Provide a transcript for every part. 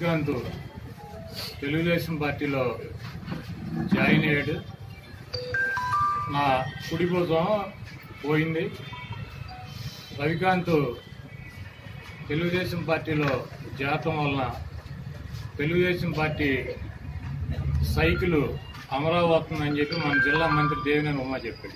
రవికాంత్ తెలుగుదేశం పార్టీలో జాయిన్ అయ్యాడు నా కుడి కోసం పోయింది రవికాంత్ తెలుగుదేశం పార్టీలో చేరటం వలన తెలుగుదేశం పార్టీ సైకిల్ అమరావతి అని చెప్పి మన జిల్లా మంత్రి దేవినేని ఉమా చెప్పాడు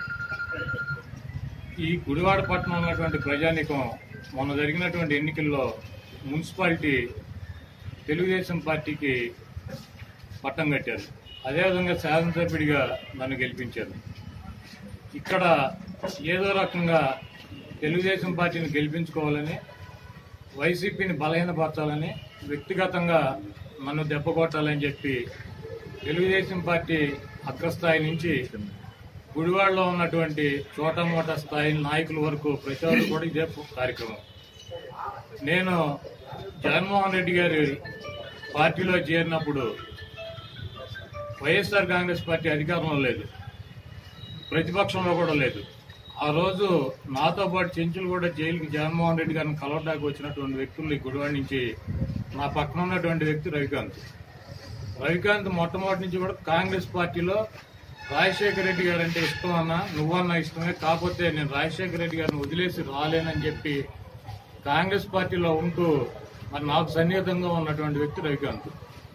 ఈ గుడివాడ పట్టణంలో ఉన్నటువంటి ప్రజానికం మొన్న జరిగినటువంటి ఎన్నికల్లో మున్సిపాలిటీ తెలుగుదేశం పార్టీకి పట్టం కట్టారు అదేవిధంగా శాసనసభ్యుడిగా నన్ను గెలిపించారు ఇక్కడ ఏదో రకంగా తెలుగుదేశం పార్టీని గెలిపించుకోవాలని వైసీపీని బలహీనపరచాలని వ్యక్తిగతంగా నన్ను దెబ్బ కొట్టాలని చెప్పి తెలుగుదేశం పార్టీ అగ్రస్థాయి నుంచి గుడివాడలో ఉన్నటువంటి చోట మోట స్థాయి నాయకుల వరకు ప్రతి ఒక్కరు కూడా ఇదే కార్యక్రమం నేను జగన్మోహన్ రెడ్డి గారి పార్టీలో చేరినప్పుడు వైఎస్ఆర్ కాంగ్రెస్ పార్టీ అధికారంలో లేదు ప్రతిపక్షంలో కూడా లేదు ఆ రోజు నాతో పాటు చెంచులు కూడా జైలుకి జగన్మోహన్ రెడ్డి గారిని కలవడానికి వచ్చినటువంటి వ్యక్తులు ఈ గుడివాడ నుంచి నా పక్కన ఉన్నటువంటి వ్యక్తి రవికాంత్ రవికాంత్ మొట్టమొదటి నుంచి కూడా కాంగ్రెస్ పార్టీలో రాజశేఖర రెడ్డి గారు అంటే ఇష్టం అన్నా నువ్వన్నా ఇష్టమే కాకపోతే నేను రాజశేఖర రెడ్డి గారిని వదిలేసి రాలేనని చెప్పి కాంగ్రెస్ పార్టీలో ఉంటూ మరి నాకు సన్నిహితంగా ఉన్నటువంటి వ్యక్తి రవికాంత్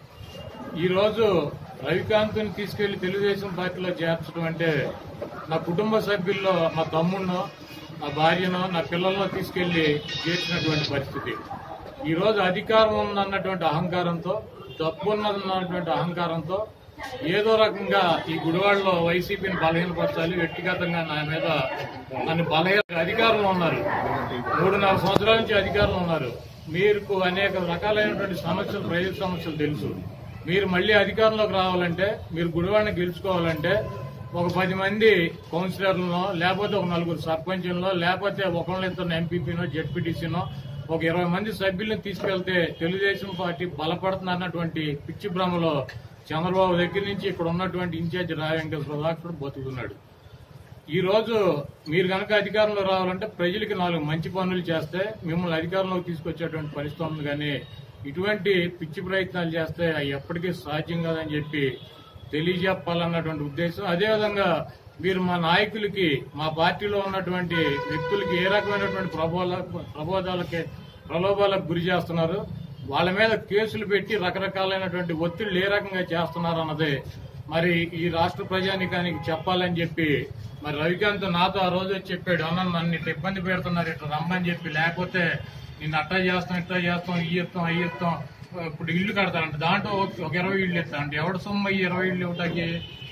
ఈ రోజు రవికాంత్ని తీసుకెళ్లి తెలుగుదేశం పార్టీలో చేర్చడం అంటే నా కుటుంబ సభ్యుల్లో మా తమ్ముడినో నా భార్యనో నా పిల్లల్లో తీసుకెళ్లి చేర్చినటువంటి పరిస్థితి ఈ రోజు అధికారం ఉందన్నటువంటి అహంకారంతో డబ్బు ఉన్నదన్నటువంటి అహంకారంతో ఏదో రకంగా ఈ గుడివాడలో వైసీపీని బలహీనపరచాలి వ్యక్తిగతంగా నా మీద నన్ను బలహీన అధికారంలో ఉన్నారు మూడున్నర సంవత్సరాల నుంచి అధికారంలో ఉన్నారు మీకు అనేక రకాలైనటువంటి సమస్యలు ప్రజల సమస్యలు తెలుసు మీరు మళ్ళీ అధికారంలోకి రావాలంటే మీరు గుడివాడిని గెలుచుకోవాలంటే ఒక పది మంది కౌన్సిలర్లను లేకపోతే ఒక నలుగురు సర్పంచులను లేకపోతే ఒకళ్ళ ఇద్దరు ఎంపీపీనో జెడ్పీటీసీనో ఒక ఇరవై మంది సభ్యులను తీసుకెళ్తే తెలుగుదేశం పార్టీ బలపడుతుంది అన్నటువంటి పిచ్చి భ్రమలో చంద్రబాబు దగ్గర నుంచి ఇక్కడ ఉన్నటువంటి ఇన్ఛార్జి రాయ వెంకటేశ్వర దాకా కూడా బతుకుతున్నాడు ఈ రోజు మీరు కనుక అధికారంలో రావాలంటే ప్రజలకి నాలుగు మంచి పనులు చేస్తే మిమ్మల్ని అధికారంలోకి తీసుకొచ్చేటువంటి పరిస్థితి ఉంది కానీ ఇటువంటి పిచ్చి ప్రయత్నాలు చేస్తే అవి ఎప్పటికీ సాధ్యం కాదని చెప్పి తెలియజెప్పాలన్నటువంటి ఉద్దేశం అదేవిధంగా మీరు మా నాయకులకి మా పార్టీలో ఉన్నటువంటి వ్యక్తులకి ఏ రకమైనటువంటి ప్రబోధ ప్రబోధాలకి ప్రలోభాలకు గురి చేస్తున్నారు వాళ్ళ మీద కేసులు పెట్టి రకరకాలైనటువంటి ఒత్తిళ్లు ఏ రకంగా చేస్తున్నారు అన్నది మరి ఈ రాష్ట్ర ప్రజానికానికి చెప్పాలని చెప్పి మరి రవికాంత్ నాతో ఆ రోజు వచ్చి చెప్పాడు అన్న నన్ను ఇట్లా ఇబ్బంది పెడుతున్నారు ఇట్లా రమ్మని చెప్పి లేకపోతే నిన్ను అట్టా చేస్తాం ఇట్లా చేస్తాం ఈ ఇస్తాం అయ్యి ఇస్తాం ఇప్పుడు ఇల్లు కడతారంట దాంట్లో ఒక- ఒక ఇరవై ఇల్లు ఇస్తారంట ఎవడ సొమ్ము ఈ ఇరవై ఇల్లు ఇవ్వటానికి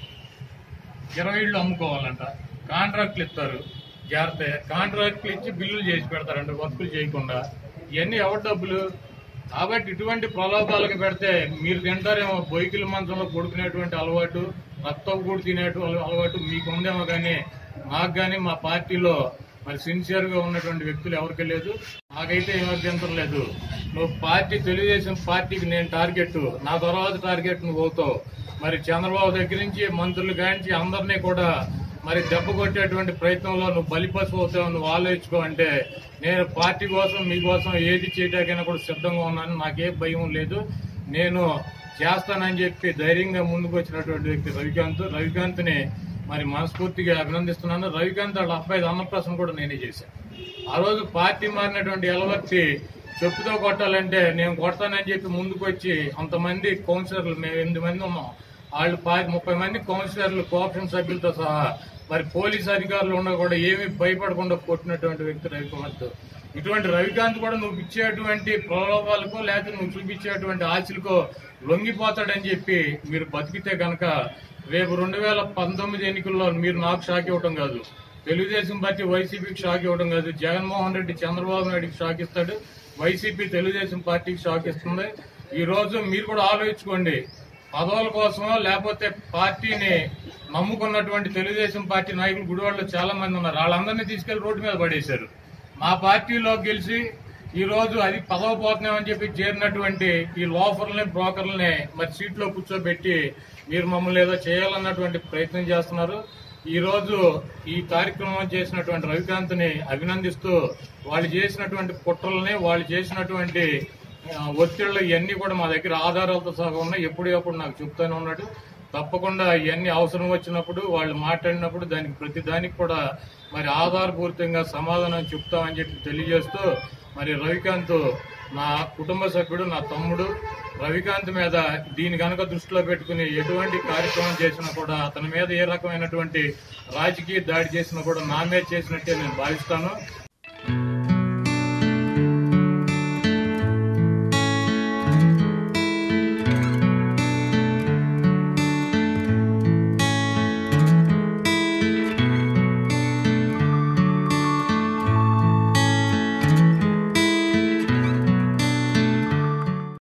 ఇరవై ఇళ్ళు అమ్ముకోవాలంట కాంట్రాక్ట్లు ఇస్తారు జాగ్రత్త కాంట్రాక్ట్లు ఇచ్చి బిల్లులు చేసి పెడతారంట వర్కులు చేయకుండా ఇవన్నీ ఎవరి డబ్బులు కాబట్టి ఇటువంటి ప్రలోభాలకు పెడితే మీరు తింటారేమో బొయ్కిల మంచంలో పడుకునేటువంటి అలవాటు రక్తం కూడా తినేటువంటి అలవాటు మీకు ఉందేమో కానీ మాకు కానీ మా పార్టీలో మరి సిన్సియర్ గా ఉన్నటువంటి వ్యక్తులు ఎవరికి లేదు నాకైతే ఏం అభ్యంతరం లేదు నువ్వు పార్టీ తెలుగుదేశం పార్టీకి నేను టార్గెట్ నా తర్వాత టార్గెట్ నువ్వు అవుతావు మరి చంద్రబాబు దగ్గర నుంచి మంత్రులు కానించి అందరినీ కూడా మరి దెబ్బ కొట్టేటువంటి ప్రయత్నంలో నువ్వు బలిపశు అవుతావు నువ్వు ఆలోచించుకో అంటే నేను పార్టీ కోసం మీకోసం ఏది చేయడానికైనా కూడా సిద్ధంగా ఉన్నాను నాకే భయం లేదు నేను చేస్తానని చెప్పి ధైర్యంగా ముందుకు వచ్చినటువంటి వ్యక్తి రవికాంత్ రవికాంత్ని మరి మనస్ఫూర్తిగా అభినందిస్తున్నాను రవికాంత్ వాళ్ళ అబ్బాయి అన్నప్రాసన కూడా నేనే చేశాను ఆ రోజు పార్టీ మారినటువంటి ఎలవర్తి చెప్పుతో కొట్టాలంటే నేను కొడతానని చెప్పి ముందుకు వచ్చి అంతమంది కౌన్సిలర్లు మేము ఎనిమిది మంది ఉన్నాం వాళ్ళు పా- ముప్పై మంది కౌన్సిలర్లు కోఆపరేషన్ సభ్యులతో సహా మరి పోలీస్ అధికారులు ఉన్నా కూడా ఏమీ భయపడకుండా కొట్టినటువంటి వ్యక్తి రవికుమార్తో ఇటువంటి రవికాంత్ కూడా నువ్వు ఇచ్చేటువంటి ప్రలోభాలకో లేకపోతే నువ్వు చూపించేటువంటి ఆశలకో లొంగిపోతాడని చెప్పి మీరు బతికితే గనక రేపు రెండు వేల పంతొమ్మిది ఎన్నికల్లో మీరు నాకు షాక్ ఇవ్వటం కాదు తెలుగుదేశం పార్టీ వైసీపీకి షాక్ ఇవ్వడం కాదు జగన్మోహన్ రెడ్డి చంద్రబాబు నాయుడుకి షాక్ ఇస్తాడు వైసీపీ తెలుగుదేశం పార్టీకి షాక్ ఇస్తుంది ఈ రోజు మీరు కూడా ఆలోచించుకోండి పదవుల కోసమో లేకపోతే పార్టీని నమ్ముకున్నటువంటి తెలుగుదేశం పార్టీ నాయకులు గుడివాడలో చాలా మంది ఉన్నారు వాళ్ళందరినీ తీసుకెళ్లి రోడ్డు మీద పడేశారు మా పార్టీలో గెలిచి ఈ రోజు అది పదవ పోతున్నామని చెప్పి చేరినటువంటి ఈ లోఫర్లని బ్రోకర్లని మరి సీట్లో కూర్చోబెట్టి మీరు మమ్మల్ని ఏదో చేయాలన్నటువంటి ప్రయత్నం చేస్తున్నారు ఈ రోజు ఈ కార్యక్రమం చేసినటువంటి రవికాంత్ ని అభినందిస్తూ వాళ్ళు చేసినటువంటి కుట్రల్ని వాళ్ళు చేసినటువంటి ఆ, ఒత్తిళ్ళు ఇవన్నీ కూడా మా దగ్గర ఆధారాలతో సహా ఉన్నాయి ఎప్పుడప్పుడు నాకు చెప్తానే ఉన్నాడు తప్పకుండా ఇవన్నీ అవసరం వచ్చినప్పుడు వాళ్ళు మాట్లాడినప్పుడు దానికి ప్రతి దానికి కూడా మరి ఆధారపూరితంగా సమాధానం చెప్తామని చెప్పి తెలియజేస్తూ మరి రవికాంత్ నా కుటుంబ సభ్యుడు నా తమ్ముడు రవికాంత్ మీద దీని కనుక దృష్టిలో పెట్టుకుని ఎటువంటి కార్యక్రమం చేసినా కూడా అతని మీద ఏ రకమైనటువంటి రాజకీయ దాడి చేసినా కూడా నా మీద చేసినట్టే నేను భావిస్తాను